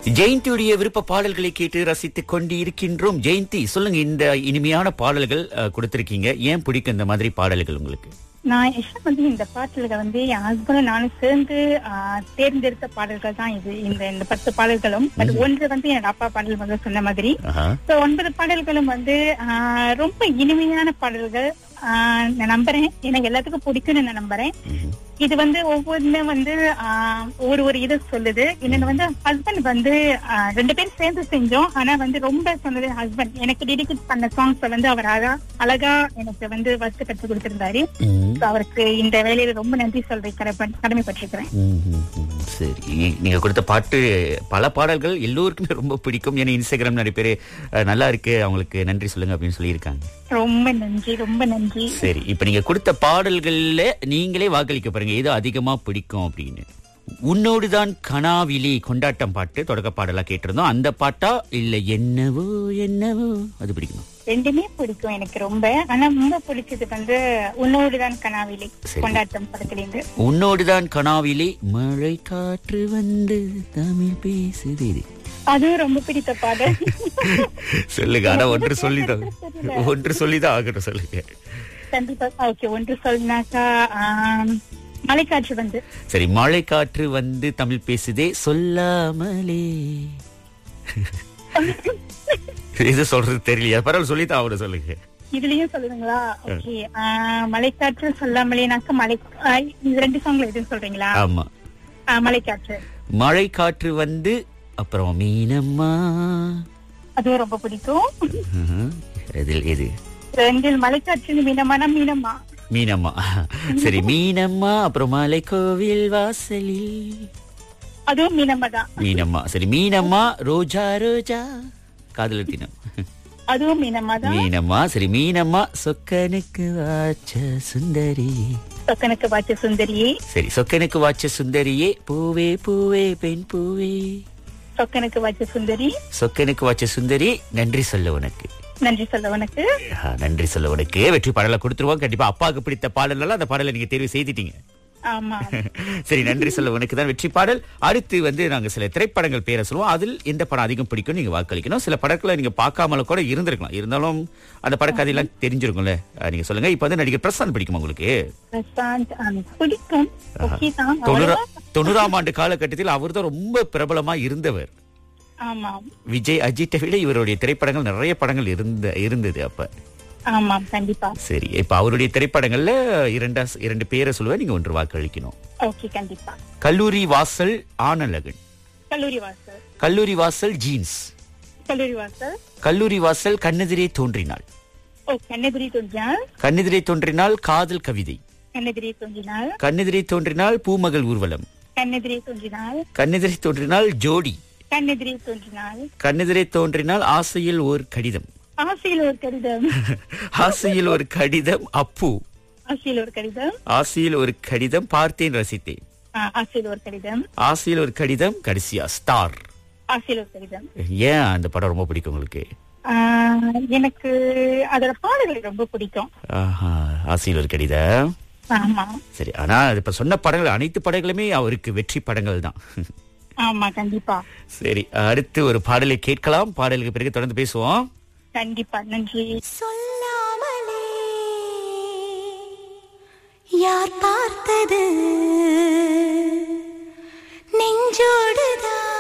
ஜெயந்தியுடைய விருப்ப பாடல்களை கேட்டு ரசித்துக் கொண்டு இருக்கின்றோம் ஜெயந்தி சொல்லுங்க இந்த இனிமையான பாடல்கள் அஹ், கொடுத்திருக்கீங்க ஏன் பிடிக்கும் இந்த மாதிரி பாடல்கள் உங்களுக்கு நான் ஆக்சுவலா வந்து இந்த பாட்டுல வந்து என் ஹஸ்பண்டும் நானும் சேர்ந்து ஆஹ், தேர்ந்தெடுத்த பாடல்கள் தான் இது இந்த இந்த பத்து பாடல்களும் அது ஒன்று வந்து என்னோட அப்பா பாடல் வந்து சொன்ன மாதிரி ஆஹா. So, ஒன்பது பாடல்களும் வந்து ஆஹ், ரொம்ப இனிமையான பாடல்கள் ஆஹ், நான் நம்புறேன் எனக்கு எல்லாத்துக்கும் பிடிக்கும்னு நான் நம்புறேன் ம்ஹும். இது வந்து ஒவ்வொன்றும் வந்து ஆஹ், ஒரு ஒரு இது சொல்லுது இன்னொன்னு வந்து ஹஸ்பண்ட் வந்து ஆஹ், ரெண்டு பேரும் சேர்ந்து செஞ்சோம் ஆனா வந்து ரொம்ப சொன்னது ஹஸ்பண்ட் எனக்கு டெடிகேட் பண்ண சாங்ஸ் வந்து அவர் அழகா அழகா எனக்கு வந்து வச்சு கற்றுக் கொடுத்திருந்தாரு ம். So, அவருக்கு இந்த வேலையில ரொம்ப நன்றி சொல்றேன் கடமை- கடமைப்பட்டிருக்கிறேன் ம், ம், ம். சரி நீ- நீங்க கொடுத்த பாட்டு பல பாடல்கள் எல்லோருக்குமே ரொம்ப பிடிக்கும் ஏன்னா இன்ஸ்டாகிராம் நிறைய பேர் அஹ், நல்லா இருக்கு அவங்களுக்கு நன்றி சொல்லுங்க அப்படின்னு சொல்லியிருக்காங்க ரொம்ப நன்றி ரொம்ப நன்றி சரி இப்ப நீங்க கொடுத்த பாடல்கள்ல நீங்களே வாக்களிக்க பாருங்க எது அதிகமா பிடிக்கும் அப்படின்னு உன்னோடுதான் கனாவிலி கொண்டாட்டம் பாட்டு தொடக்க பாடலா கேட்டிருந்தோம் அந்த பாட்டா இல்ல என்னவோ என்னவோ அது பிடிக்குமா ரெண்டுமே பிடிக்கும் எனக்கு ரொம்ப ஆனா ரொம்ப பிடிச்சது வந்து உன்னோடுதான் கனாவிலை சரி. கொண்டாட்டம் படத்திலிருந்து உன்னோடுதான் கனாவிலே மழை காற்று வந்து தமிழ் பேசுது இது. அதுவும் ரொம்ப பிடித்த பாடல் சொல்லுங்க ஆனா ஒன்று சொல்லிதான் ஒன்று சொல்லிதான் ஆகணும் சொல்லுங்க கண்டிப்பா ஓகே ஒன்று சொல்லினாக்கா ஆம், மலைக்காற்று வந்து சரி மழை காற்று வந்து தமிழ் பேசுதே சொல்லாமலே இது சொல்றது தெரியலையா பரவாயில்ல சொல்லித்தான் அவரை சொல்லுங்க இதுலயும் சொல்லுவீங்களா ஓகே மலைக்காற்று சொல்லாமலேனாக்கா மலை ஆ, இது ரெண்டு சாங்ல எதுவும் சொல்றீங்களா ஆமா ஆ, மலைக்காற்று மழை காற்று வந்து அப்புறம் மீனம்மா அதுவும் ரொம்ப பிடிக்கும் ம்ஹும். இதில் எது ரெண்டில் மலைக்காற்று மீனம்மானா மீனம்மா மீனம்மா சரி மீனம்மா அப்புறம் மலை கோவில் வாசலில் அதுவும் மீனம்மா தான் மீனம்மா சரி மீனம்மா ரோஜா ரோஜா காதலர் தினம் அதுவும் மீனம்மா தான் மீனம்மா சரி மீனம்மா சொக்கனுக்கு வாச்ச சுந்தரி சொக்கனுக்கு வாச்ச சுந்தரியே சரி சொக்கனுக்கு வாச்ச சுந்தரியே பூவே பூவே பெண் பூவே சொக்கனுக்கு வாச்ச சுந்தரி சொக்கனுக்கு வாச்ச சுந்தரி நன்றி சொல்ல உனக்கு நன்றி சொல்ல உனக்கு ஆ, நன்றி சொல்ல உனக்கு வெற்றி பாடலை கொடுத்துருவோம் கண்டிப்பா அப்பாவுக்கு பிடித்த பாடல் அந்த பாடலை நீங்க தேர்வு செய்துட்டீங்க ஆமா சரி நன்றி சொல்ல உனக்கு தான் வெற்றி பாடல் அடுத்து வந்து நாங்க சில திரைப்படங்கள் பேரை சொல்லுவோம் அதில் எந்த படம் அதிகம் பிடிக்கும் நீங்க வாக்களிக்கணும் சில படங்களை நீங்க பார்க்காமல கூட இருந்திருக்கலாம் இருந்தாலும் அந்த படக்கதையெல்லாம் தெரிஞ்சிருக்கும்ல ஆ, நீங்க சொல்லுங்க இப்ப வந்து நடிகர் பிரசாந்த் பிடிக்குமா உங்களுக்கு பிரசாந்த் ஆம், பிடிக்கும் ஓகே தான் தொண்ணூறா அவ்வளவா- தொண்ணூறாம் ஆண்டு காலகட்டத்தில் அவர் தான் ரொம்ப பிரபலமா இருந்தவர் ஆமா விஜய் அஜித்தை விட இவருடைய திரைப்படங்கள் நிறைய படங்கள் இருந்த இருந்தது அப்ப ஆமா கண்டிப்பா சரி இப்ப அவருடைய திரைப்படங்கள்ல இரண்டா இரண்டு பேரை சொல்லுவேன் நீங்க ஒன்று வாக்களிக்கணும் ஓகே கண்டிப்பா கல்லூரி வாசல் ஆனழகன் கல்லூரி வாசல் கல்லூரி வாசல் ஜீன்ஸ் கல்லூரி வாசல் கல்லூரி வாசல் கண்ணெதிரே தோன்றினாள் ஓ கண்ணெதிரி தோன்றினால் கண்ணெதிரே தோன்றினால் காதல் கவிதை கண்ணெதிரி தோன்றினால் கண்ணெதிரே தோன்றினால் பூமகள் ஊர்வலம் கண்ணெதிரி தோன்றினால் கண்ணெதிரே தோன்றினால் ஜோடி கண்ணெதிரி தோன்றினால் கண்ணெதிரே தோன்றினால் ஆசையில் ஒரு கடிதம் ஆசையில் ஒரு கடிதம் ஆசையில் ஒரு கடிதம் அப்பு ஆசையில் ஒரு கடிதம் ஆசையில் ஒரு கடிதம் பார்த்தேன் ரசித்தேன் ஆ, ஆசையில் ஒரு கடிதம் ஆசையில் ஒரு கடிதம் கடைசியா ஸ்டார் ஆசையில் ஒரு கடிதம் ஏன் அந்த படம் ரொம்ப பிடிக்கும் உங்களுக்கு ஆ, எனக்கு அதோட பாடல்கள் ரொம்ப பிடிக்கும் ஆஹா, ஆசையில் ஒரு கடிதம் ஆமா சரி ஆனா இப்ப சொன்ன படங்கள் அனைத்து படங்களுமே அவருக்கு வெற்றி படங்கள் தான் ஆமா கண்டிப்பா சரி அடுத்து ஒரு பாடலை கேட்கலாம் பாடலுக்கு பிறகு தொடர்ந்து பேசுவோம் கண்டிப்பா நன்றி சொல்லாமலே யார் பார்த்தது நெஞ்சோடு